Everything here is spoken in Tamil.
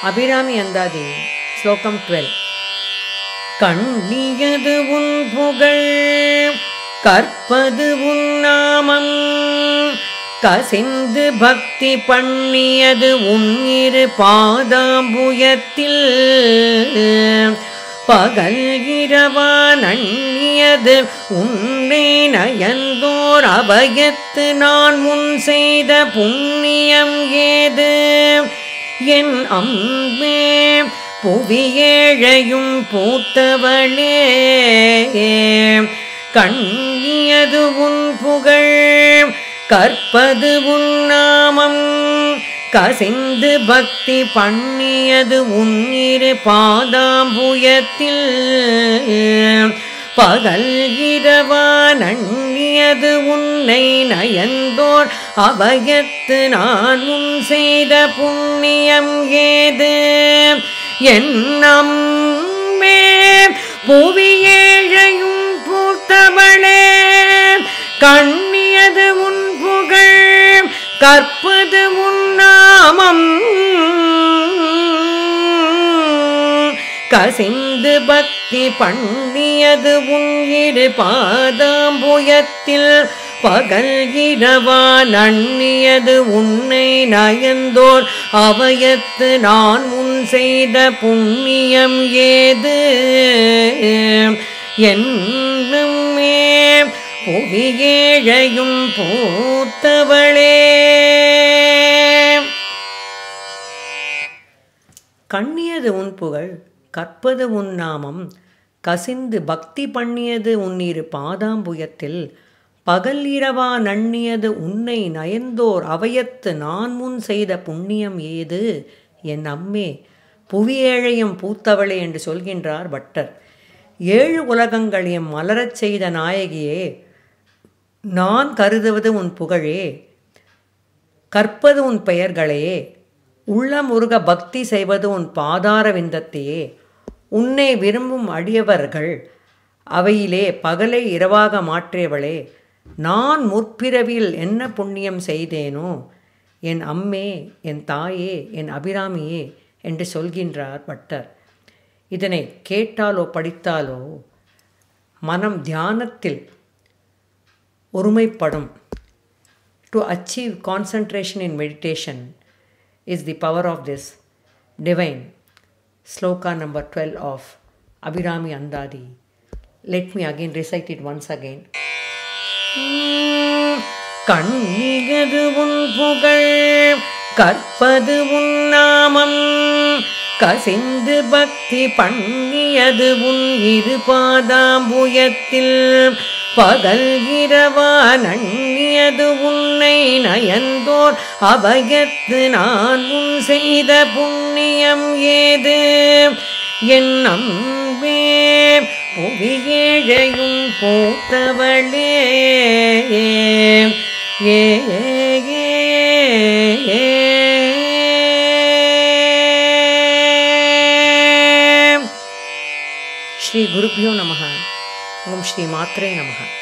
அபிராமி அந்தாதி ஸ்லோகம் டுவெல் கண்ணியது உன் புகழ் கற்பது உன் நாமம் கசிந்து பக்தி பண்ணியது உன் இரு பாதாம்புயத்தில் பகல் இரவா நண்ணியது உன்னை நயந்தோர் அபயத்து நான் முன் செய்த புண்ணியம் ஏது என் அம்பே புவியேழையும் பூத்தவளே கண்ணியது உன் புகழ் கற்பது உன் நாமம் கசிந்து பக்தி பண்ணியது உன் இரு பாதாம்புயத்தில் பகல் இரவா நண்ணியது உன்னை நயந்தோர் அபயத்து நான் உன் செய்த புண்ணியம் ஏது என் அம்மே புவியேழையும் பூத்தவளே கண்ணியது உன் புகழ் கற்பது உன் நாமம் கசிந்து பக்தி பண்ணியது உன் இரு பாதாம்புயத்தில் பகல் இரவா நண்ணியது உன்னை நயந்தோர் அவயத்து நான் முன் செய்த புண்ணியம் ஏது என்னுமே புவியேழையும் பூத்தவளே கண்ணியது உன் புகழ் கற்பது உன் நாமம் கசிந்து பக்தி பண்ணியது உன்னிரு பாதாம்புயத்தில் பகல் இரவா நண்ணியது உன்னை நயந்தோர் அவயத்து நான் முன் செய்த புண்ணியம் ஏது என் அம்மே புவியேழையும் பூத்தவளே என்று சொல்கின்றார் பட்டர் ஏழு உலகங்களையும் மலரச் செய்த நாயகியே நான் கருதுவது உன் புகழே கற்பது உன் பெயர்களே உள்ளமுருக பக்தி செய்வது உன் பாதார விந்தத்தையே உன்னை விரும்பும் அடியவர்கள் அவையிலே பகலை இரவாக மாற்றியவளே நான் முற்பிறவியில் என்ன புண்ணியம் செய்தேனோ என் அம்மே என் தாயே என் அபிராமியே என்று சொல்கின்றார் பட்டர் இதனை கேட்டாலோ படித்தாலோ மனம் தியானத்தில் ஒருமைப்படும் to achieve concentration in meditation is the power of this divine sloka number 12 of Abhirami Andadi. Let me again recite it once again. கண்ணியது உன் புகழ் கற்பது உன் நாமம் கசிந்து பக்தி பண்ணியது உன் இரு பாதாம்புயத்தில் பகல் இரவா நண்ணியது உன்னை நயந்தோர் அபயத்து நான் உன் செய்த புண்ணியம் ஏது என் அம்பே புவியேழையும் போத்தவளே ஏ ஸ்ரீ குருபியோ நம ஓம் ஸ்ரீ மாத்ரே நமः